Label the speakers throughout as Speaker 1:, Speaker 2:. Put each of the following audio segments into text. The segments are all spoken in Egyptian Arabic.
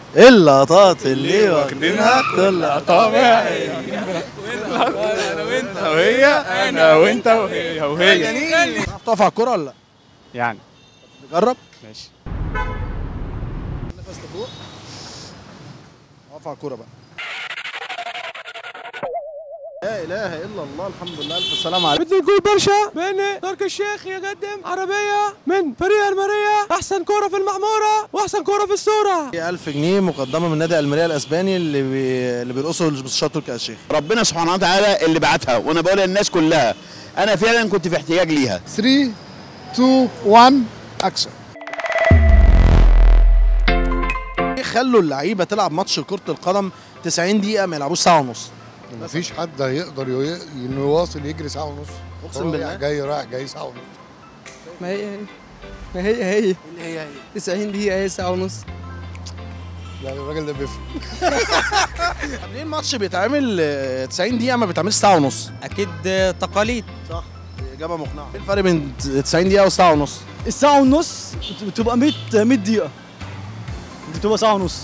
Speaker 1: اللقطات اللي واخدينها كلها طبيعية
Speaker 2: انا وانت وهي انا وانت وهي وهي
Speaker 1: تعرف تقف على الكورة ولا لا؟
Speaker 2: يعني
Speaker 1: نجرب
Speaker 2: ماشي
Speaker 1: نفس لفوق اقف على الكورة بقى لا اله الا الله الحمد لله الف سلامة عليك
Speaker 3: بدي نقول برشا بان تركي الشيخ يقدم عربية من فريق الماريا أحسن كرة في المعمورة وأحسن كرة في الصورة
Speaker 1: 1000 جنيه مقدمة من نادي الميريا الاسباني اللي بي... اللي بيرقصوا المستشار تركي آل الشيخ
Speaker 4: ربنا سبحانه وتعالى اللي بعتها وانا بقول للناس كلها انا فعلا كنت في احتياج ليها
Speaker 5: 3 2 1 اكشن
Speaker 1: خلوا اللعيبة تلعب ماتش كرة القدم 90 دقيقة ما يلعبوش ساعة ونص
Speaker 5: مفيش حد هيقدر ي- انه يواصل يجري ساعه ونص
Speaker 1: اقسم
Speaker 5: رايح
Speaker 1: بالله
Speaker 5: جاي رايح جاي ساعه ونص
Speaker 3: ما هي هي ما هي هي
Speaker 1: اللي هي هي
Speaker 3: 90 دقيقة هي ساعة ونص
Speaker 5: لا الراجل ده بيفهم
Speaker 1: طب ليه الماتش بيتعمل آه، 90 دقيقة ما بيتعملش ساعة ونص؟
Speaker 6: اكيد تقاليد
Speaker 1: صح إجابة مقنعة إيه الفرق بين 90 دقيقة وساعة ونص؟
Speaker 3: الساعة ونص بتبقى 100 100 دقيقة بتبقى ساعة ونص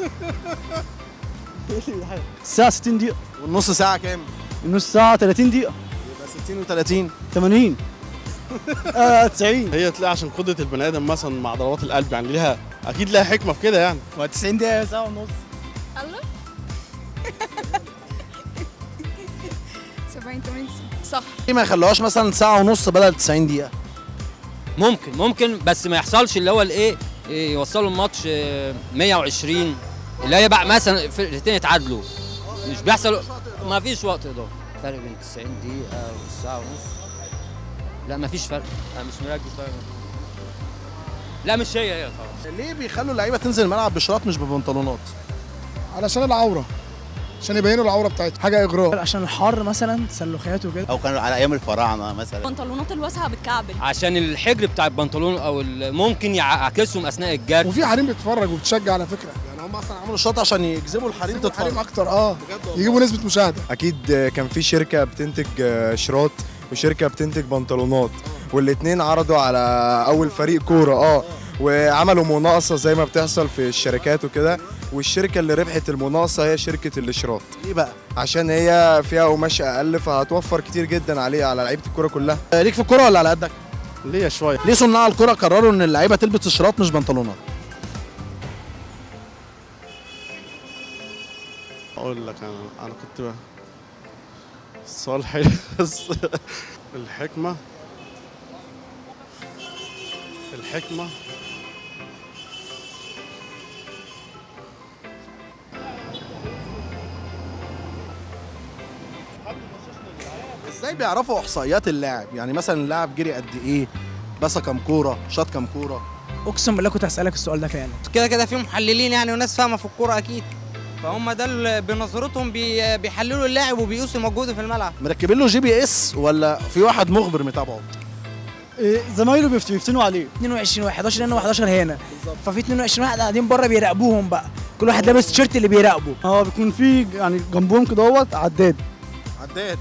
Speaker 3: الساعة 60 دقيقة
Speaker 1: والنص ساعة كام؟
Speaker 3: النص ساعة 30 دقيقة
Speaker 1: يبقى 60 و30
Speaker 3: 80 آه 90
Speaker 2: هي تلاقي عشان قدره البني ادم مثلا مع ضربات القلب يعني ليها اكيد لها حكمه في كده يعني
Speaker 3: و 90 دقيقة ساعة ونص
Speaker 7: الله 70 80 صح
Speaker 1: ليه ما يخلوهاش مثلا ساعة ونص بدل 90 دقيقة؟
Speaker 6: ممكن ممكن بس ما يحصلش اللي هو الايه إيه، يوصلوا الماتش آه، 120 اللي هي بقى مثلا فرقتين يتعادلوا مش بيحصل ما فيش وقت اضافي فرق بين 90 دقيقة والساعة ونص لا ما فيش فرق انا مش مركز طيب لا مش هي هي طبعا
Speaker 1: ليه بيخلوا اللعيبة تنزل الملعب بشراط مش ببنطلونات؟
Speaker 5: علشان العوره عشان يبينوا العوره بتاعتهم حاجه اغراء
Speaker 3: عشان الحر مثلا تسلخات وكده
Speaker 4: او كانوا على ايام الفراعنه مثلا
Speaker 7: البنطلونات الواسعه بتكعبل
Speaker 6: عشان الحجر بتاع البنطلون او ال- ممكن يعكسهم اثناء الجري
Speaker 5: وفي حريم بتتفرج وبتشجع على فكره
Speaker 1: يعني هم أصلا عملوا شراط عشان يجذبوا الحريم
Speaker 5: حريم
Speaker 1: تتفرج
Speaker 5: اكتر اه يجيبوا نسبه مشاهده
Speaker 8: اكيد كان في شركه بتنتج شراط وشركه بتنتج بنطلونات والاتنين عرضوا على اول فريق كوره اه وعملوا مناقصه زي ما بتحصل في الشركات وكده والشركه اللي ربحت المناقصه هي شركه الاشراط
Speaker 1: ليه بقى؟
Speaker 8: عشان هي فيها قماش اقل فهتوفر كتير جدا عليه على لعيبه الكوره كلها
Speaker 1: آه، ليك في الكورة ولا على قدك؟
Speaker 2: ليا شويه
Speaker 1: ليه صناع الكرة قرروا ان اللعيبة تلبس شراط مش بنطلونات؟
Speaker 2: اقول لك انا انا كنت ب- السؤال حلو بس الحكمه الحكمه
Speaker 1: ازاي بيعرفوا احصائيات اللاعب؟ يعني مثلا اللاعب جري قد ايه؟ بس كام كورة؟ شاط كام كورة؟
Speaker 3: اقسم بالله كنت هسألك السؤال ده فعلا
Speaker 6: كده كده في محللين يعني وناس فاهمه في الكوره اكيد فهم ده اللي بنظرتهم بي بيحللوا اللاعب وبيقيسوا مجهوده في الملعب
Speaker 1: مركبين له جي بي اس ولا في واحد مخبر متابعه؟
Speaker 3: زمايله بيفت- بيفتنوا عليه 22 واحد 11 هنا و11 هنا ففي 22 واحد قاعدين بره بيراقبوهم بقى كل واحد لابس تيشيرت اللي بيراقبه اه بيكون في يعني جنبهم كده اهوت عداد
Speaker 1: عداد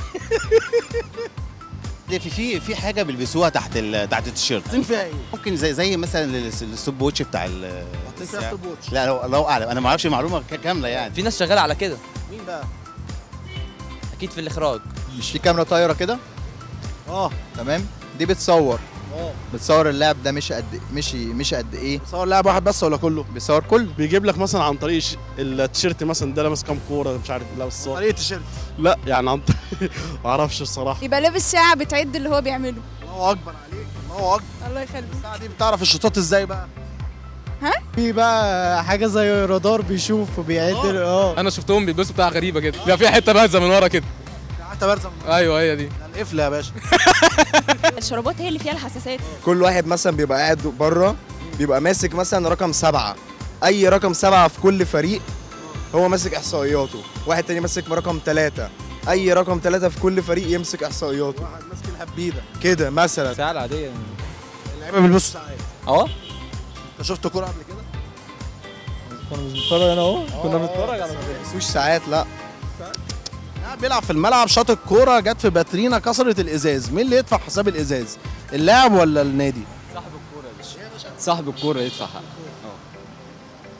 Speaker 4: في في في حاجه بيلبسوها تحت ال... تحت التيشيرت
Speaker 1: حاطين فيها ايه؟
Speaker 4: ممكن زي زي مثلا الس- الستوب ووتش بتاع ال
Speaker 1: حاطين فيها ستوب ووتش
Speaker 4: لا لو لو اعلم انا ما اعرفش معلومه ك- كامله يعني
Speaker 6: في ناس شغاله على كده
Speaker 1: مين بقى؟
Speaker 6: اكيد في الاخراج
Speaker 9: مش في كاميرا طايره كده
Speaker 1: اه
Speaker 9: تمام دي بتصور
Speaker 1: اه
Speaker 9: بتصور اللاعب ده مشي قد مشي مشي قد ايه
Speaker 1: صور لاعب واحد بس ولا كله؟
Speaker 9: بيصور كله
Speaker 2: بيجيب لك مثلا عن طريق ش- التيشيرت مثلا ده لابس كام كوره مش عارف لابس صور
Speaker 1: طريقة التيشيرت
Speaker 2: لا يعني عن طريق ما اعرفش الصراحه
Speaker 7: يبقى لابس ساعه بتعد اللي هو بيعمله
Speaker 1: الله اكبر عليك الله اكبر
Speaker 7: الله يخليك
Speaker 1: الساعة دي بتعرف الشوطات ازاي بقى؟
Speaker 3: في بقى حاجه زي رادار بيشوف وبيعد اه
Speaker 10: انا شفتهم بيلبسوا بتاع غريبه كده بيبقى فيها حته بارزه من ورا كده
Speaker 1: حتى برزم
Speaker 10: ايوه هي دي
Speaker 1: ده القفل يا باشا
Speaker 7: الشرابات هي اللي فيها الحساسات
Speaker 8: كل واحد مثلا بيبقى قاعد بره بيبقى ماسك مثلا رقم سبعة اي رقم سبعة في كل فريق هو ماسك احصائياته واحد تاني ماسك رقم ثلاثة اي رقم ثلاثة في كل فريق يمسك احصائياته
Speaker 1: واحد ماسك الهبيده
Speaker 8: كده مثلا
Speaker 6: ساعه العاديه
Speaker 1: اللعيبه بيلبسوا ساعات
Speaker 6: اه
Speaker 1: انت شفت كوره قبل كده؟
Speaker 3: كنا بنتفرج انا اهو كنا بنتفرج على
Speaker 8: مش ساعات لا
Speaker 1: لاعب بيلعب في الملعب شاط الكوره جت في باترينا كسرت الازاز مين اللي يدفع حساب الازاز؟ اللاعب ولا النادي؟
Speaker 6: صاحب الكوره يدفع حق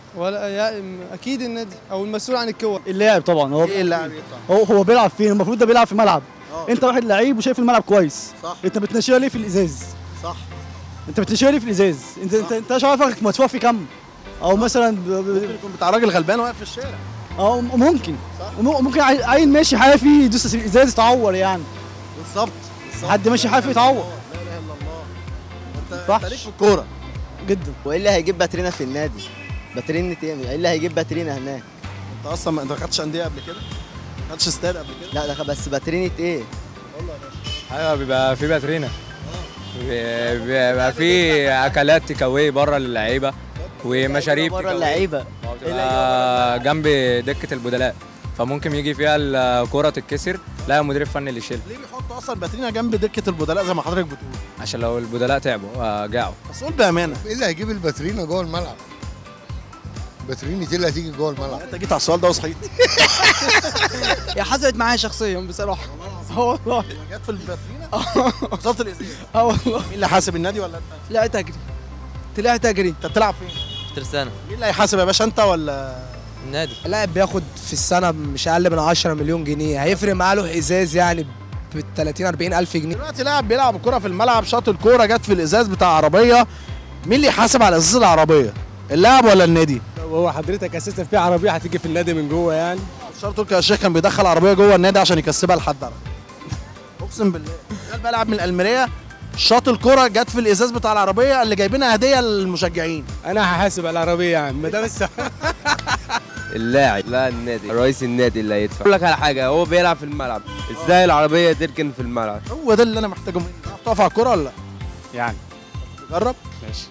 Speaker 3: ولا يا اكيد النادي او المسؤول عن الكور اللاعب طبعا هو
Speaker 1: ايه اللاعب يطلع
Speaker 3: هو هو بيلعب فين المفروض ده بيلعب في ملعب
Speaker 1: آه.
Speaker 3: انت واحد لعيب وشايف الملعب كويس
Speaker 1: صح
Speaker 3: انت بتنشيها ليه في الازاز
Speaker 1: صح
Speaker 3: انت بتنشيها ليه في الازاز انت انت انت مش عارف مدفوع في كام او مثلا ب- ب-
Speaker 1: ممكن يكون بتاع راجل غلبان واقف في الشارع
Speaker 3: اه ممكن
Speaker 1: صح.
Speaker 3: وم- ممكن عي- عيل ماشي حافي يدوس في الازاز يتعور يعني
Speaker 1: بالظبط بالظبط.
Speaker 3: حد ماشي حافي يتعور
Speaker 1: لا اله الا الله انت
Speaker 3: صح.
Speaker 1: انت ليك في الكوره
Speaker 3: جدا
Speaker 9: وايه اللي هيجيب باترينا في النادي باترينا ايه ايه اللي هيجيب باترينا هناك
Speaker 1: انت اصلا ما انت ما خدتش انديه قبل كده ما خدتش استاد قبل كده
Speaker 9: لا ده بس باترينا ايه
Speaker 1: والله يا باشا
Speaker 10: ايوه بيبقى في باترينا بي- بيبقى في اكلات تيك اواي بره للعيبه ومشاريب
Speaker 9: بره
Speaker 10: تيك أواي.
Speaker 9: اللعيبه
Speaker 10: بتبقى جنب دكه البدلاء فممكن يجي فيها الكوره تتكسر لا مدير الفني اللي يشيلها
Speaker 1: ليه بيحطوا اصلا باترينا جنب دكه البدلاء زي ما حضرتك بتقول
Speaker 10: عشان لو البدلاء تعبوا آه، جاعوا
Speaker 1: بس قول بامانه
Speaker 5: ايه اللي هيجيب الباترينا جوه الملعب باترينا دي اللي هتيجي جوه الملعب
Speaker 1: انت جيت على السؤال ده وصحيت
Speaker 3: هي حصلت معايا شخصيا بصراحه اه والله
Speaker 1: جت في الباترينا وصلت الازاز
Speaker 3: اه والله
Speaker 1: مين اللي حاسب النادي ولا انت
Speaker 3: طلعت اجري طلعت اجري
Speaker 1: انت بتلعب فين
Speaker 6: ترسانة
Speaker 1: مين اللي هيحاسب يا باشا انت ولا
Speaker 6: النادي
Speaker 3: اللاعب بياخد في السنه مش اقل من 10 مليون جنيه هيفرق معاه له ازاز يعني ب 30 40 الف جنيه
Speaker 1: دلوقتي لاعب بيلعب الكرة في الملعب شاط الكوره جت في الازاز بتاع عربيه مين اللي يحاسب على ازاز العربيه اللاعب ولا النادي
Speaker 11: هو حضرتك اساسا في عربيه هتيجي في النادي من جوه يعني
Speaker 1: شرط تركي يا شيخ كان بيدخل عربيه جوه النادي عشان يكسبها لحد عربية. اقسم بالله قال بلعب من الالميريه شاط الكرة جت في الازاز بتاع العربيه اللي جايبينها هديه للمشجعين
Speaker 11: انا هحاسب على العربيه يعني ما دام الس-
Speaker 12: اللاعب لا النادي رئيس النادي اللي هيدفع اقول لك على حاجه هو بيلعب في الملعب ازاي العربيه تركن في الملعب
Speaker 1: هو ده اللي انا محتاجه منك تعرف تقف على الكوره ولا لا
Speaker 11: يعني
Speaker 1: جرب
Speaker 11: ماشي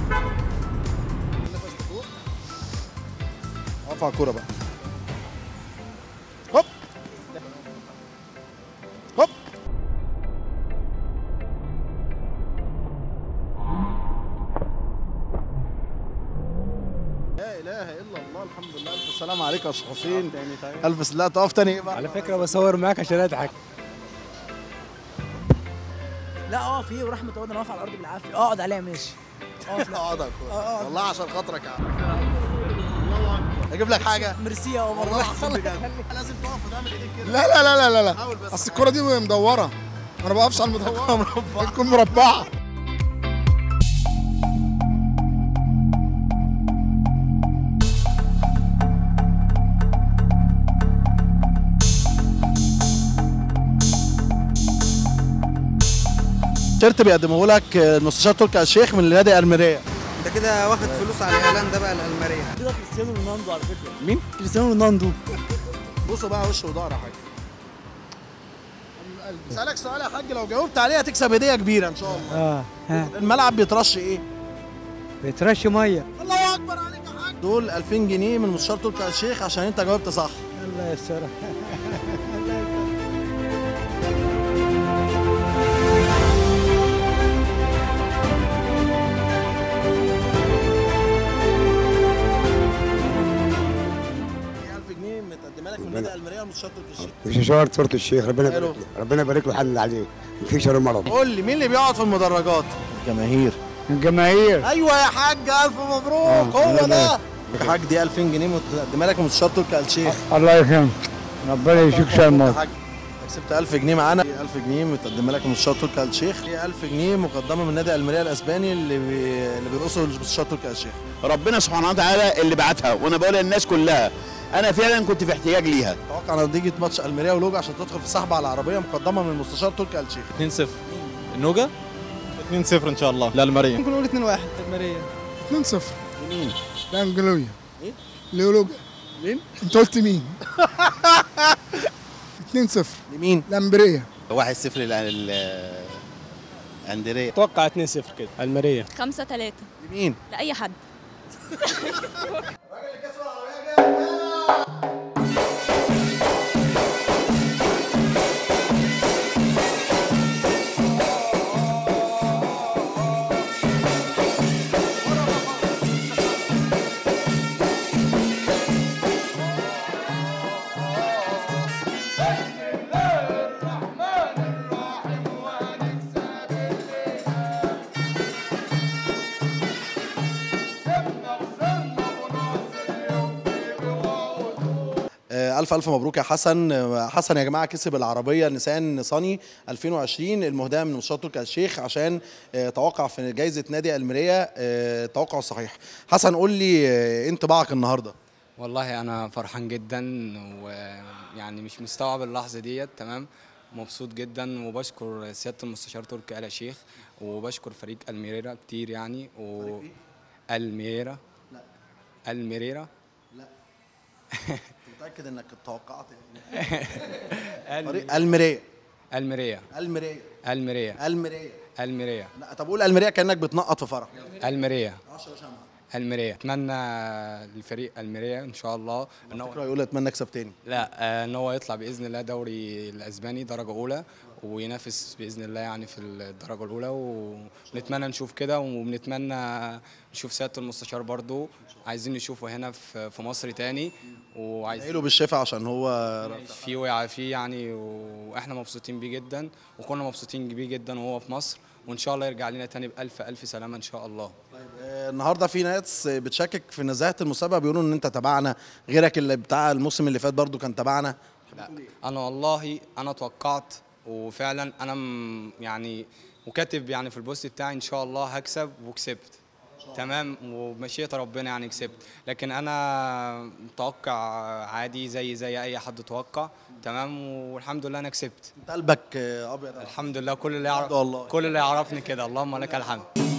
Speaker 1: اقف على الكوره بقى هوب هوب لا اله الا الله الحمد لله الف سلام عليك يا استاذ حسين الف س- لا تقف تاني ايه بقى
Speaker 11: على فكره بصور معاك عشان اضحك
Speaker 3: لا اه في ورحمه الله انا واقف على الارض بالعافيه اقعد عليها ماشي
Speaker 1: اقعد على الكورة. والله عشان خاطرك يا عم اجيب لك حاجه
Speaker 3: ميرسي يا عمر
Speaker 1: والله العظيم بجد لازم تقف وتعمل ايديك كده
Speaker 5: لا لا لا لا لا لا
Speaker 1: حاول بس
Speaker 5: اصل الكرة دي مدورة انا ما بقفش على المدورة بتكون مربعة
Speaker 1: تيشيرت بيقدمه لك المستشار تركي آل الشيخ من نادي الميريه
Speaker 13: انت كده واخد فلوس على الاعلان ده بقى الالماريه
Speaker 3: كده كريستيانو رونالدو على فكره مين كريستيانو رونالدو
Speaker 1: بصوا بقى وش وظهر يا حاج اسالك سؤال يا حاج لو جاوبت عليه هتكسب هديه كبيره ان شاء الله
Speaker 13: اه ها
Speaker 1: الملعب بيترش ايه
Speaker 13: بيترش ميه
Speaker 1: الله اكبر عليك يا حاج دول 2000 جنيه من مستشار تركي آل الشيخ عشان انت جاوبت صح
Speaker 13: الله يسترها
Speaker 1: هي 1000 جنيه متقدمه لك من نادي الميريه ومستشار تركي آل الشيخ
Speaker 14: مستشار تركي الشيخ ربنا
Speaker 1: حلو.
Speaker 14: يبارك له ربنا يبارك له حل عليه في شر مرض
Speaker 1: قول لي مين اللي بيقعد في المدرجات الجماهير
Speaker 14: الجماهير
Speaker 1: ايوه يا حاج الف مبروك
Speaker 14: آه،
Speaker 1: هو
Speaker 14: الله
Speaker 1: ده
Speaker 14: يبارك.
Speaker 1: يا حاج دي 2000 جنيه متقدمه لك من مستشار تركي آل الشيخ
Speaker 14: الله يكرمك ربنا يشفيك شر
Speaker 1: يا
Speaker 14: مرض
Speaker 1: حاج كسبت 1000 جنيه معانا 1000 جنيه متقدمه لك من مستشار تركي آل الشيخ هي 1000 جنيه مقدمه من نادي الميريه الاسباني اللي بي... اللي بيرقصه المستشار تركي آل الشيخ
Speaker 4: ربنا سبحانه وتعالى اللي بعتها وانا بقول للناس كلها انا فعلا كنت في احتياج ليها
Speaker 1: اتوقع ان نتيجه ماتش الميريه ولوجا عشان تدخل في سحبه على العربيه مقدمه من المستشار تركي آل الشيخ
Speaker 15: 2-0 النوجا 2-0 ان شاء الله للمريم
Speaker 3: ممكن نقول 2 1 الماريه
Speaker 5: 2-0
Speaker 1: مين؟
Speaker 5: لانجلويا
Speaker 1: مين؟
Speaker 5: ليولوجا
Speaker 1: مين؟
Speaker 5: انت قلت مين؟ 2-0
Speaker 1: لمين؟
Speaker 5: لامبريا
Speaker 16: 1-0 للاندريه
Speaker 11: اتوقع 2-0 كده الماريه
Speaker 7: 5 3
Speaker 1: لمين؟
Speaker 7: لاي حد
Speaker 1: آه، الف الف مبروك يا حسن آه، حسن يا جماعه كسب العربيه نيسان صني 2020 المهداه من مستشار تركي آل الشيخ عشان آه، توقع في جائزه نادي الميريا آه، التوقع الصحيح حسن قول لي آه، إيه انطباعك النهارده
Speaker 10: والله انا فرحان جدا ويعني مش مستوعب اللحظه ديت تمام مبسوط جدا وبشكر سياده المستشار تركي آل شيخ وبشكر فريق الميريرا كتير يعني و الميريرا
Speaker 1: لا.
Speaker 10: الميريرا
Speaker 1: متاكد انك توقعت فريق الميريا
Speaker 10: الميريا
Speaker 1: الميريا
Speaker 10: الميريا
Speaker 1: الميريا
Speaker 10: الميريا
Speaker 1: لا طب قول الميريا كانك بتنقط في فرح
Speaker 10: الميريا
Speaker 1: 10 شمعة
Speaker 10: الميريا اتمنى للفريق الميريا ان شاء الله ان هو
Speaker 1: فكره يقول اتمنى اكسب تاني
Speaker 10: لا آه، ان هو يطلع باذن الله دوري الاسباني درجه اولى وينافس باذن الله يعني في الدرجه الاولى ونتمنى نشوف كده وبنتمنى نشوف سياده المستشار برضو عايزين نشوفه هنا في في مصر تاني وعايزين
Speaker 1: له بالشفا عشان هو
Speaker 10: فيه ويعافيه يعني واحنا مبسوطين بيه جدا وكنا مبسوطين بيه جدا وهو في مصر وان شاء الله يرجع لنا تاني بالف الف سلامه ان شاء الله
Speaker 1: آه، النهارده في ناس بتشكك في نزاهه المسابقه بيقولوا ان انت تبعنا غيرك اللي بتاع الموسم اللي فات برضو كان تبعنا
Speaker 10: لا انا والله انا توقعت وفعلا انا م- يعني وكاتب يعني في البوست بتاعي ان شاء الله هكسب وكسبت تمام ومشيئة ربنا يعني كسبت لكن انا متوقع عادي زي زي اي حد توقع تمام والحمد لله انا كسبت
Speaker 1: انت قلبك آه، ابيض
Speaker 10: الحمد لله كل اللي يعرف
Speaker 1: والله.
Speaker 10: كل اللي يعرفني كده اللهم لك الحمد